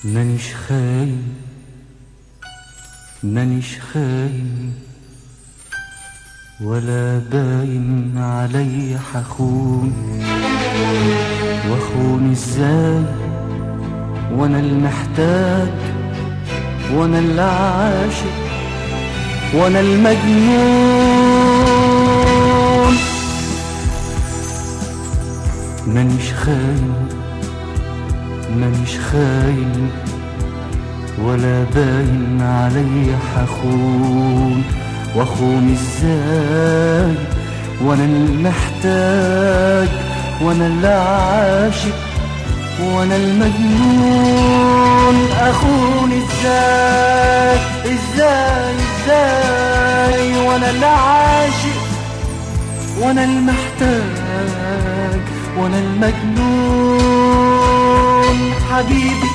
مانيش خاين مانيش خاين ولا باين علي حخون واخون ازاي وانا المحتاج وانا اللي عاشق وانا المجنون مانيش خاين مانيش خاين ولا باين علي حخون واخون ازاي وانا المحتاج وانا اللي عاشق وانا المجنون اخون ازاي ازاي ازاي وانا اللي عاشق وانا المحتاج وانا المجنون حبيبي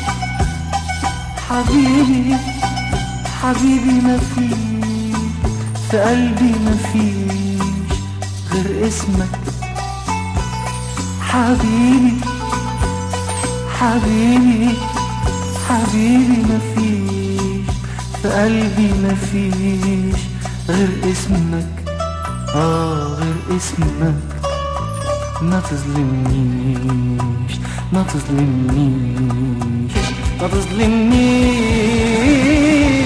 حبيبي حبيبي ما فيش في قلبي ما فيش غير اسمك حبيبي حبيبي حبيبي ما فيش في قلبي ما فيش غير اسمك اه غير اسمك ما تظلمنيش ما تظلمنيش ما تظلمنيش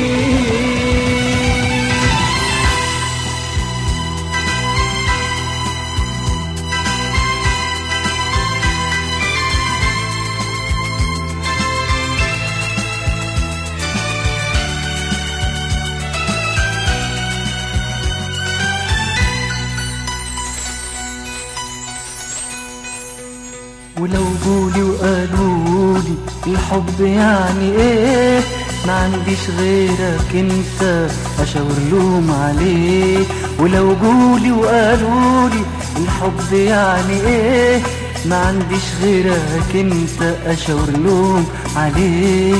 ولو جولي وقالولي الحب يعني ايه ما عنديش غيرك انت اشاور لهم عليه ولو جولي وقالولي الحب يعني ايه ما عنديش غيرك انت اشاور لهم عليه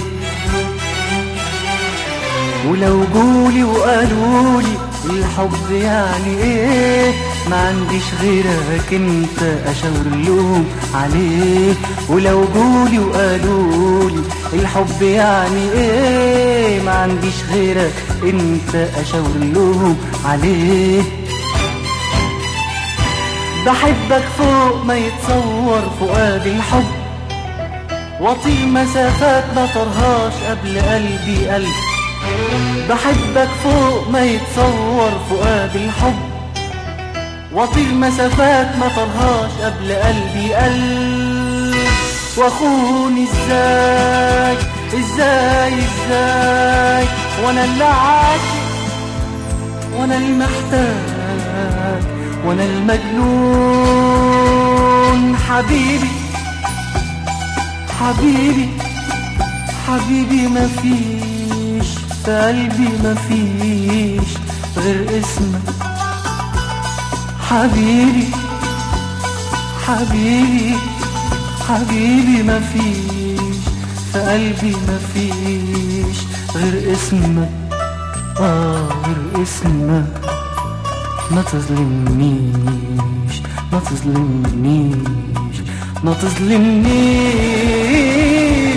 ولو جولي وقالولي الحب يعني ايه ما عنديش غيرك انت اشاور لهم عليه ولو جولي وقالولي الحب يعني ايه ما عنديش غيرك انت اشاور لهم عليه بحبك فوق ما يتصور فؤاد الحب واطيل مسافات ما طرهاش قبل قلبي قلب بحبك فوق ما يتصور فؤاد الحب واطيل مسافات ما طرهاش قبل قلبي قلب واخوني ازاي ازاي ازاي وانا اللي عاشق وانا المحتاج وانا المجنون حبيبي حبيبي حبيبي ما فيش في قلبي ما فيش غير اسمك حبيبي حبيبي حبيبي ما فيش في قلبي ما فيش غير اسمك اه غير اسمك ما تظلمنيش ما تظلمنيش ما تظلمنيش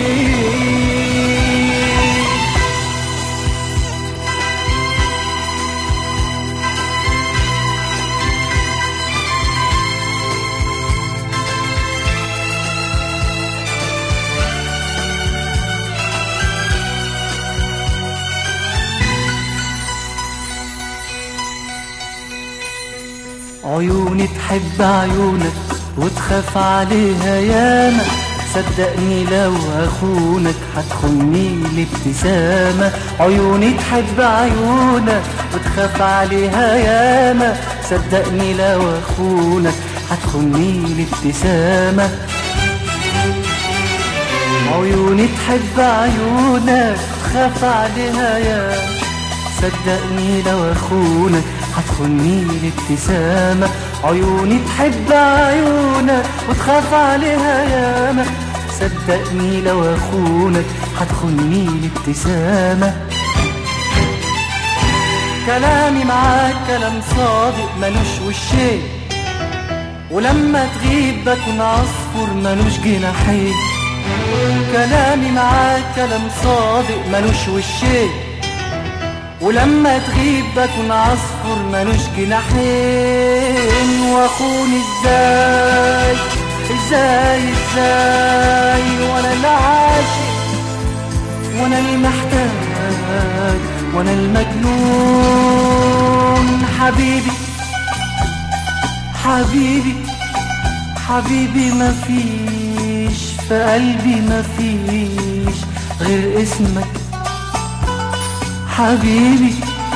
عيوني تحب عيونك وتخاف عليها ياما صدقني لو اخونك هتخني الابتسامة عيوني تحب عيونك وتخاف عليها ياما صدقني لو اخونك هتخني الابتسامة عيوني تحب عيونك تخاف عليها ياما صدقني لو اخونك هتخني الابتسامة عيوني تحب عيونك وتخاف عليها ياما صدقني لو اخونك هتخني الابتسامة كلامي معاك كلام صادق ملوش وشين ولما تغيب بكون عصفور ملوش جناحين كلامي معاك كلام صادق ملوش وشين ولما تغيب بكون عصفور ملوش جناحين واخوني ازاي ازاي ازاي وانا العاشق وانا المحتاج وانا المجنون حبيبي حبيبي حبيبي مفيش في قلبي مفيش غير اسمك حبيبي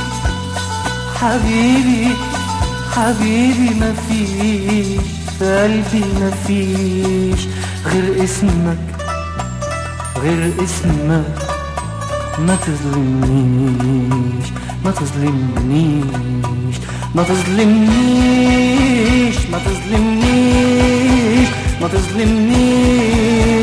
حبيبي حبيبي مفيش في قلبي مفيش غير اسمك غير اسمك ما تظلمنيش ما تظلمنيش ما تظلمنيش ما تظلمنيش ما تظلمنيش